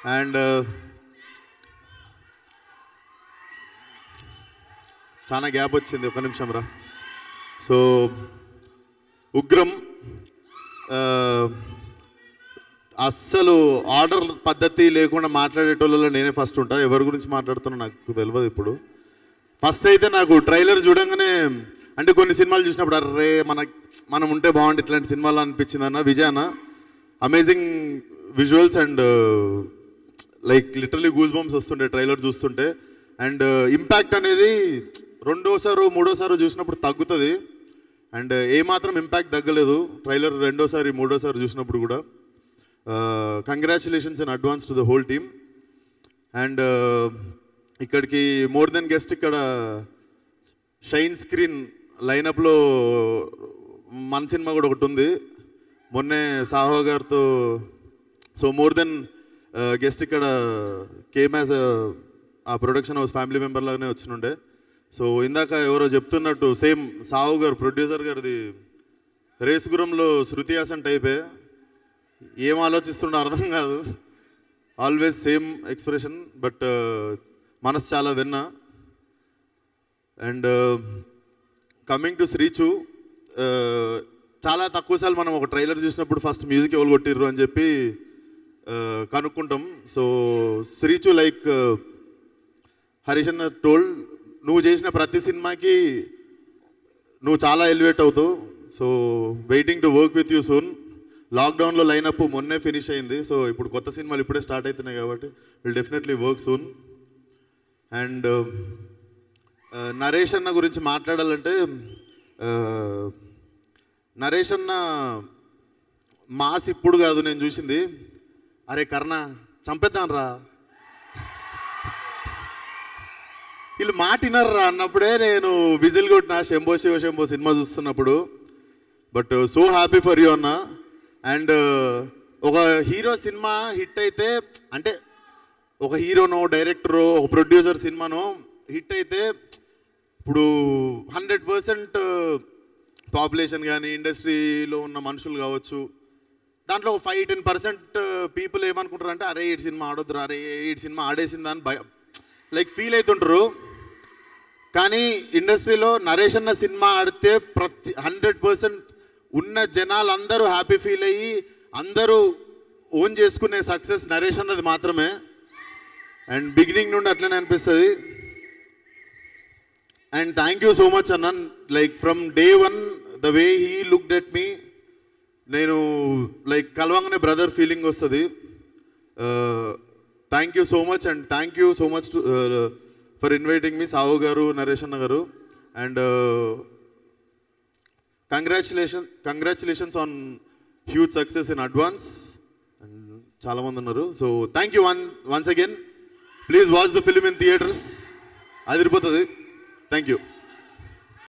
and చాలా gap వచ్చింది ఒక నిమిషం రా సో ఉగ్రం ఆ, అస్సలు ఆర్డర్ పద్ధతి లేకుండా మాట్లాడేటోళ్ళలో నేనే ఫస్ట్ ఉంటా ఎవరి గురించి మాట్లాడుతున్నా నాకు తెలియదు ఇప్పుడు ఫస్ట్ అయితే నాకు ట్రైలర్ చూడంగానే అంటే కొన్ని సినిమాలు చూసినప్పుడు అర్రే మన మనం ఉంటే బాగుంది ఇట్లాంటి సినిమాలు అనిపించింది అన్న విజయ్ అన్న amazing visuals and like literally goose bumps వస్తుండే ట్రైలర్ చూస్తుంటే అండ్ ఇంపాక్ట్ అనేది రెండోసారి మూడోసారి చూసినప్పుడు తగ్గుతుంది అండ్ ఏమాత్రం ఇంపాక్ట్ తగ్గలేదు ట్రైలర్ రెండోసారి మూడోసారి చూసినప్పుడు కూడా congratulations in advance to the whole team and ఇక్కడికి మోర్ దెన్ గెస్ట్ ఇక్కడ షైన్ స్క్రీన్ లైనప్లో మన సినిమా కూడా ఒకటి ఉంది మొన్నే సాహో గారితో సో మోర్ దెన్ గెస్ట్ ఇక్కడ కేమ్ యాజ్ ఆ ప్రొడక్షన్ హౌస్ ఫ్యామిలీ మెంబర్ లాగానే వచ్చినుండే సో ఇందాక ఎవరో చెప్తున్నట్టు సేమ్ సాహు గారు ప్రొడ్యూసర్ గారిది రేసుగురంలో శృతి హాసన్ టైపే ఏం ఆలోచిస్తుండో అర్థం కాదు ఆల్వేస్ సేమ్ ఎక్స్ప్రెషన్ బట్ మనసు చాలా విన్నా and coming to Srichu uh, చాలా తక్కువసార్లు మనం ఒక ట్రైలర్ చూసినప్పుడు ఫస్ట్ మ్యూజిక్ ఎవరు కొట్టిర్రు అని చెప్పి uh, కనుక్కుంటాం సో శ్రీచు లైక్ హరీష్ అన్న టోల్డ్ నువ్వు చేసిన ప్రతి సినిమాకి నువ్వు చాలా ఎలివేట్ అవుతావు so waiting to work with you soon లాక్డౌన్లో లైనప్ మొన్నే ఫినిష్ అయింది సో ఇప్పుడు కొత్త సినిమాలు ఇప్పుడే స్టార్ట్ అవుతున్నాయి కాబట్టి will definitely work soon and Naresh అన్న గురించి మాట్లాడాలంటే uh, నరేష్ అన్న మాస్ ఇప్పుడు కాదు నేను చూసింది అరే కర్ణ చంపేద్దాం రా వీళ్ళు మాట వినర్రా అన్నప్పుడే నేను విజిల్ కొట్టిన శంభో శివ శంభో సినిమా చూస్తున్నప్పుడు but so happy for you అన్న అండ్ ఒక హీరో సినిమా హిట్ అయితే అంటే ఒక హీరోనో డైరెక్టరో ఒక ప్రొడ్యూసర్ సినిమానో హిట్ అయితే ఇప్పుడు హండ్రెడ్ పర్సెంట్ పాపులేషన్ కానీ ఇండస్ట్రీలో ఉన్న మనుషులు కావచ్చు దాంట్లో ఒక ఫైవ్ టెన్ పర్సెంట్ పీపుల్ ఏమనుకుంటారు అంటే అరే ఈ సినిమా ఆడొద్దురా అరే ఈ సినిమా ఆడేసిందా అని భయ లైక్ ఫీల్ అవుతుంటారు కానీ ఇండస్ట్రీలో నరేష్ అన్న సినిమా ఆడితే ప్రతి హండ్రెడ్ పర్సెంట్ ఉన్న జనాలు అందరూ హ్యాపీ ఫీల్ అయ్యి అందరూ ఓన్ చేసుకునే సక్సెస్ నరేష్ అన్నది మాత్రమే అండ్ బిగినింగ్ నుండి అట్లనే అనిపిస్తుంది and thank you so much అన్న like from day one the way he looked at me నేను లైక్ కలవంగానే బ్రదర్ ఫీలింగ్ వస్తుంది thank you so much and thank you so much to for inviting me Sahu గారు నరేష్ అన్న గారు and congratulation congratulations on huge success in advance and చాలామంది ఉన్నారు so thank you one once again please watch the film in theatres అదిరిపోతుంది thank you